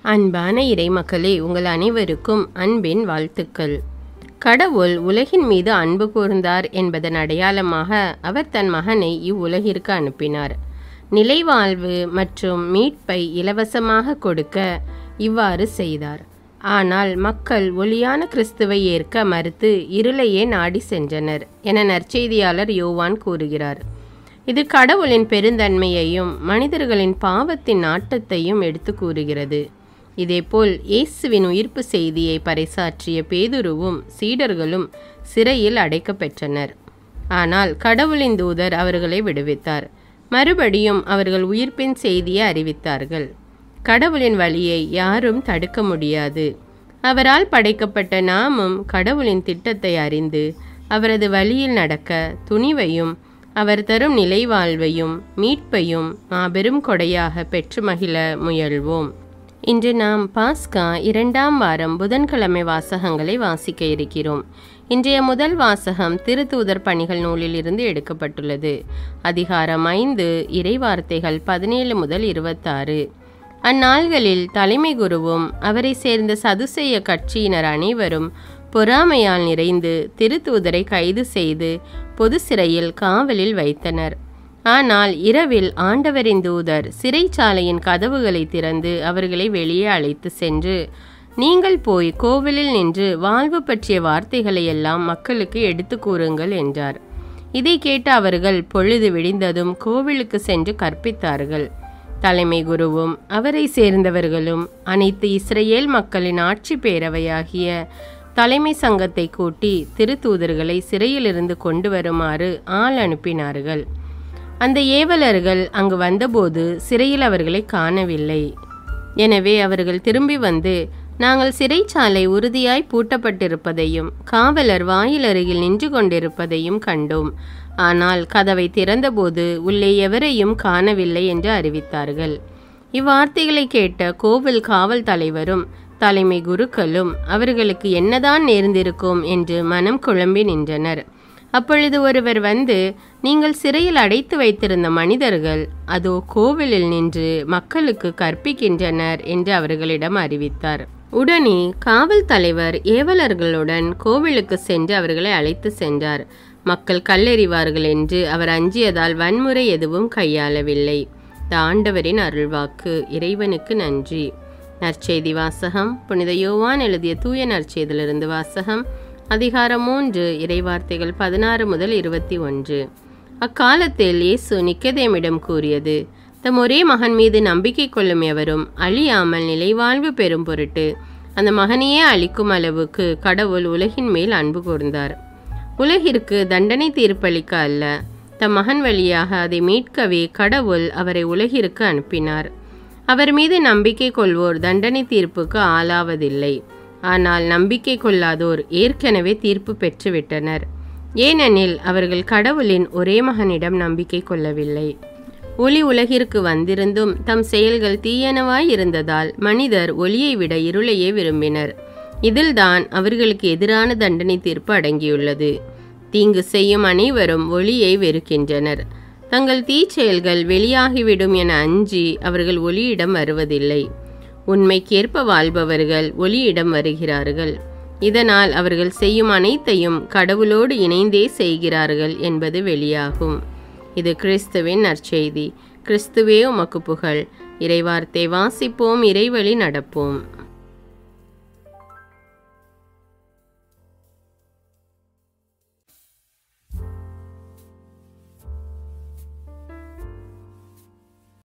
அன்பான இறைமக்களே உங்கள் அனைவருக்கும் அன்பின் வாழ்த்துக்கள் கடவுள் உலகின் மீது அன்பு கூர்ந்தார் என்பதன் அடையாளமாக அவர் தன் மகனை இவ்வுலகிற்கு அனுப்பினார் நிலைவாழ்வு மற்றும் மீட்பை இலவசமாக கொடுக்க இவ்வாறு செய்தார் ஆனால் மக்கள் ஒளியான கிறிஸ்துவை ஏற்க மறுத்து இருளையே நாடி சென்றனர் என நற்செய்தியாளர் யோவான் கூறுகிறார் இது கடவுளின் பெருந்தன்மையையும் மனிதர்களின் பாவத்தின் நாட்டத்தையும் எடுத்து கூறுகிறது இதேபோல் இயேசுவின் உயிர்ப்பு செய்தியை பறைசாற்றிய பேதுருவும் சீடர்களும் சிறையில் அடைக்கப்பெற்றனர் ஆனால் கடவுளின் தூதர் அவர்களை விடுவித்தார் மறுபடியும் அவர்கள் உயிர்ப்பின் செய்தியை அறிவித்தார்கள் கடவுளின் வழியை யாரும் தடுக்க முடியாது அவரால் படைக்கப்பட்ட நாமும் கடவுளின் திட்டத்தை அறிந்து அவரது வழியில் நடக்க துணிவையும் அவர் தரும் நிலைவாழ்வையும் மீட்பையும் மாபெரும் கொடையாக பெற்று மகிழ முயல்வோம் இன்று நாம் பாஸ்கா இரண்டாம் வாரம் புதன்கிழமை வாசகங்களை வாசிக்க இருக்கிறோம் இன்றைய முதல் வாசகம் திருத்தூதர் பணிகள் நூலில் இருந்து எடுக்கப்பட்டுள்ளது அதிகாரம் ஐந்து இறைவார்த்தைகள் பதினேழு முதல் இருபத்தாறு அந்நாள்களில் தலைமை குருவும் அவரை சேர்ந்த சதுசேய கட்சியினர் அனைவரும் பொறாமையால் நிறைந்து திருத்தூதரை கைது செய்து பொது சிறையில் காவலில் வைத்தனர் ஆனால் இரவில் ஆண்டவரின் தூதர் சிறைச்சாலையின் கதவுகளை திறந்து அவர்களை வெளியே அழைத்து சென்று நீங்கள் போய் கோவிலில் நின்று வாழ்வு பற்றிய வார்த்தைகளை எல்லாம் மக்களுக்கு எடுத்து கூறுங்கள் என்றார் இதை கேட்ட அவர்கள் பொழுது விடிந்ததும் கோவிலுக்கு சென்று கற்பித்தார்கள் தலைமை குருவும் அவரை சேர்ந்தவர்களும் அனைத்து இஸ்ரேல் மக்களின் ஆட்சி பேரவையாகிய தலைமை சங்கத்தை கூட்டி திருத்தூதர்களை சிறையிலிருந்து கொண்டு வருமாறு ஆள் அனுப்பினார்கள் அந்த ஏவலர்கள் அங்கு வந்தபோது சிறையில் அவர்களை காணவில்லை எனவே அவர்கள் திரும்பி வந்து நாங்கள் சிறைச்சாலை உறுதியாய் பூட்டப்பட்டிருப்பதையும் காவலர் வாயில் அருகில் நின்று கொண்டிருப்பதையும் கண்டோம் ஆனால் கதவை திறந்தபோது உள்ளே எவரையும் காணவில்லை என்று அறிவித்தார்கள் இவ்வார்த்தைகளை கேட்ட கோவில் காவல் தலைவரும் தலைமை குருக்களும் அவர்களுக்கு என்னதான் நேர்ந்திருக்கும் என்று மனம் குழம்பி நின்றனர் அப்பொழுது ஒருவர் வந்து நீங்கள் சிறையில் அடைத்து வைத்திருந்த மனிதர்கள் அதோ கோவிலில் நின்று மக்களுக்கு கற்பிக்கின்றனர் என்று அவர்களிடம் அறிவித்தார் உடனே காவல் தலைவர் ஏவலர்களுடன் கோவிலுக்கு சென்று அவர்களை அழைத்து சென்றார் மக்கள் கல்லெறிவார்கள் என்று அவர் அஞ்சியதால் வன்முறை எதுவும் கையாளவில்லை ஆண்டவரின் அருள்வாக்கு இறைவனுக்கு நன்றி நற்செய்தி வாசகம் புனித யோவான் எழுதிய தூய நற்செய்திலிருந்து வாசகம் அதிகாரம் மூன்று இறைவார்த்தைகள் பதினாறு முதல் இருபத்தி ஒன்று அக்காலத்தில் இயேசு நிக்கதேமிடம் கூறியது தம் ஒரே மகன் மீது நம்பிக்கை கொள்ளும் எவரும் அழியாமல் நிலைவாழ்வு பெறும் பொருட்டு அந்த மகனையே அளிக்கும் அளவுக்கு கடவுள் உலகின் மேல் அன்பு கூர்ந்தார் உலகிற்கு தண்டனை தீர்ப்பளிக்க அல்ல தம் மகன் வழியாக அதை மீட்கவே கடவுள் அவரை உலகிற்கு அனுப்பினார் அவர் மீது நம்பிக்கை கொள்வோர் தண்டனை தீர்ப்புக்கு ஆளாவதில்லை ஆனால் நம்பிக்கை கொள்ளாதோர் ஏற்கனவே தீர்ப்பு பெற்றுவிட்டனர் ஏனெனில் அவர்கள் கடவுளின் ஒரே மகனிடம் நம்பிக்கை கொள்ளவில்லை ஒளி உலகிற்கு வந்திருந்தும் தம் செயல்கள் தீயனவாய் இருந்ததால் மனிதர் ஒளியை விட இருளையே விரும்பினர் இதில்தான் அவர்களுக்கு எதிரான தண்டனை தீர்ப்பு அடங்கியுள்ளது தீங்கு செய்யும் அனைவரும் ஒளியை வெறுக்கின்றனர் தங்கள் தீச்செயல்கள் வெளியாகிவிடும் என அஞ்சி அவர்கள் ஒளியிடம் வருவதில்லை உண்மைக்கேற்ப வாழ்பவர்கள் ஒளியிடம் வருகிறார்கள் இதனால் அவர்கள் செய்யும் அனைத்தையும் கடவுளோடு இணைந்தே செய்கிறார்கள் என்பது வெளியாகும் இது கிறிஸ்துவின் நற்செய்தி கிறிஸ்துவே உமக்கு புகழ் இறைவார்த்தை வாசிப்போம் இறைவழி நடப்போம்